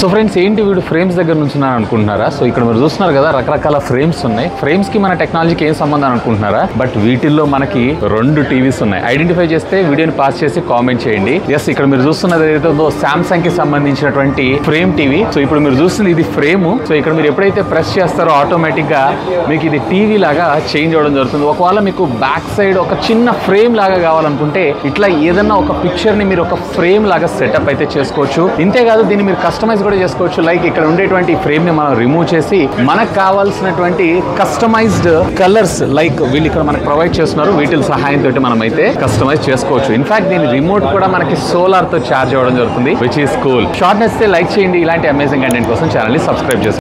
so friends ఏంటి వీడు frames దగ్గర నుంచి అనుకుంటున్నారా సో ఇక్కడ మీరు చూస్తున్నారు కదా రకరకాల ఫ్రేమ్స్ ఉన్నాయి ఫ్రేమ్స్ కి మన టెక్నాలజీకి ఏం సంబంధం అనుకుంటున్నారా బట్ వీటిల్లో మనకి రెండు టీవీస్ ఉన్నాయి ఐడెంటిఫై చేస్తే వీడియోని పాస్ చేసి కామెంట్ చేయండి ఎస్ ఇక్కడ మీరు చూస్తున్నది ఏదైతే ఉందో సామ్సంగ్ కి సంబంధించినటువంటి ఫ్రేమ్ టీవీ సో ఇప్పుడు మీరు చూస్తుంది ఇది ఫ్రేమ్ సో ఇక్కడ మీరు ఎప్పుడైతే ప్రెస్ చేస్తారో ఆటోమేటిక్ గా మీకు ఇది టీవీ లాగా చేంజ్ అవ్వడం జరుగుతుంది ఒకవేళ మీకు బ్యాక్ సైడ్ ఒక చిన్న ఫ్రేమ్ లాగా కావాలనుకుంటే ఇట్లా ఏదన్నా ఒక పిక్చర్ ని మీరు ఒక ఫ్రేమ్ లాగా సెటప్ అయితే చేసుకోవచ్చు ఇంతేకాదు దీన్ని మీరు కస్టమైజ్ కూడా చేసుకోవచ్చు లైక్ ఇక్కడ ఉండేటువంటి ఫ్రేమ్ ని మనం రిమూవ్ చేసి మనకు కావాల్సినటువంటి కస్టమైజ్డ్ కలర్స్ లైక్ వీళ్ళు ఇక్కడ మనకు ప్రొవైడ్ చేస్తున్నారు వీటి సహాయంతో మనం అయితే కస్టమైజ్ చేసుకోవచ్చు ఇన్ఫాక్ట్ దీని రిమోట్ కూడా మనకి సోలార్ తో చార్జ్ అవ్వడం జరుగుతుంది విచ్ ఈస్ కూల్ షార్ట్ నచ్చితే లైక్ చేయండి ఇలాంటి అమేజింగ్ కంటెంట్ కోసం ఛానల్ ని సబ్స్క్రైబ్ చేసుకోండి